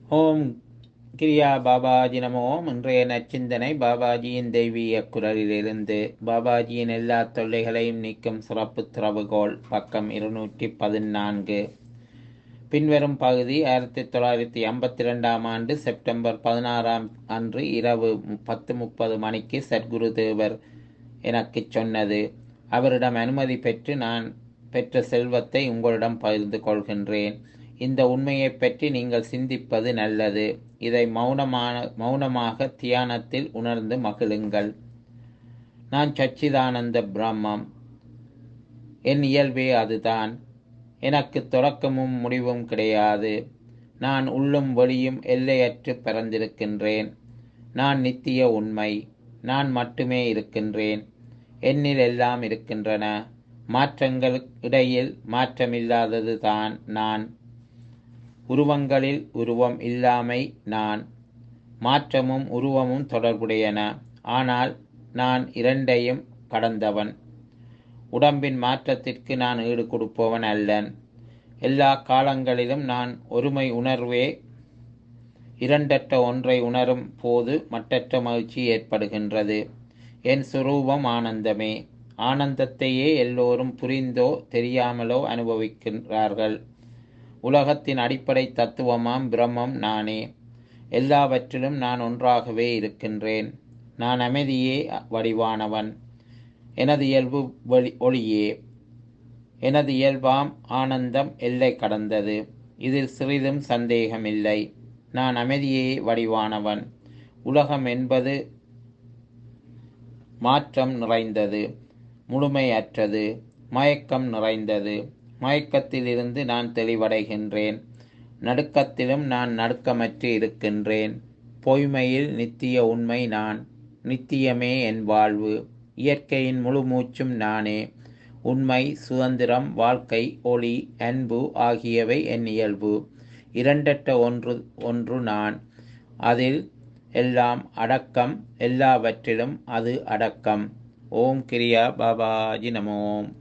ஓம் கிரியா பாபாஜி நமோ இன்றைய நச்சிந்தனை பாபாஜியின் தெய்வீக குரலிலிருந்து பாபாஜியின் எல்லா தொல்லைகளையும் நீக்கும் சிறப்பு திறவுகோல் பக்கம் இருநூற்றி பதினான்கு பின்வரும் பகுதி ஆயிரத்தி தொள்ளாயிரத்தி ஐம்பத்தி ரெண்டாம் ஆண்டு செப்டம்பர் பதினாறாம் அன்று இரவு பத்து முப்பது மணிக்கு சத்குரு தேவர் எனக்கு சொன்னது அவரிடம் அனுமதி பெற்று நான் பெற்ற செல்வத்தை உங்களிடம் பகிர்ந்து கொள்கின்றேன் இந்த உண்மையை பற்றி நீங்கள் சிந்திப்பது நல்லது இதை மௌனமான மௌனமாக தியானத்தில் உணர்ந்து மகிழுங்கள் நான் சச்சிதானந்த பிரம்மம் என் இயல்பே அதுதான் எனக்கு தொடக்கமும் முடிவும் கிடையாது நான் உள்ளும் வெளியும் எல்லையற்று பிறந்திருக்கின்றேன் நான் நித்திய உண்மை நான் மட்டுமே இருக்கின்றேன் என்னில் எல்லாம் இருக்கின்றன மாற்றங்கள் இடையில் மாற்றமில்லாதது தான் நான் உருவங்களில் உருவம் இல்லாமை நான் மாற்றமும் உருவமும் தொடர்புடையன ஆனால் நான் இரண்டையும் கடந்தவன் உடம்பின் மாற்றத்திற்கு நான் ஈடு கொடுப்பவன் அல்லன் எல்லா காலங்களிலும் நான் ஒருமை உணர்வே இரண்டற்ற ஒன்றை உணரும் போது மட்டற்ற மகிழ்ச்சி ஏற்படுகின்றது என் சுரூபம் ஆனந்தமே ஆனந்தத்தையே எல்லோரும் புரிந்தோ தெரியாமலோ அனுபவிக்கின்றார்கள் உலகத்தின் அடிப்படை தத்துவமாம் பிரம்மம் நானே எல்லாவற்றிலும் நான் ஒன்றாகவே இருக்கின்றேன் நான் அமைதியே வடிவானவன் எனது இயல்பு ஒளி ஒளியே எனது இயல்பாம் ஆனந்தம் எல்லை கடந்தது இதில் சிறிதும் சந்தேகமில்லை நான் அமைதியே வடிவானவன் உலகம் என்பது மாற்றம் நிறைந்தது முழுமையற்றது மயக்கம் நிறைந்தது மயக்கத்திலிருந்து நான் தெளிவடைகின்றேன் நடுக்கத்திலும் நான் நடுக்கமற்று இருக்கின்றேன் பொய்மையில் நித்திய உண்மை நான் நித்தியமே என் வாழ்வு இயற்கையின் முழு மூச்சும் நானே உண்மை சுதந்திரம் வாழ்க்கை ஒளி அன்பு ஆகியவை என் இயல்பு இரண்டற்ற ஒன்று ஒன்று நான் அதில் எல்லாம் அடக்கம் எல்லாவற்றிலும் அது அடக்கம் ஓம் கிரியா பாபாஜி நமோம்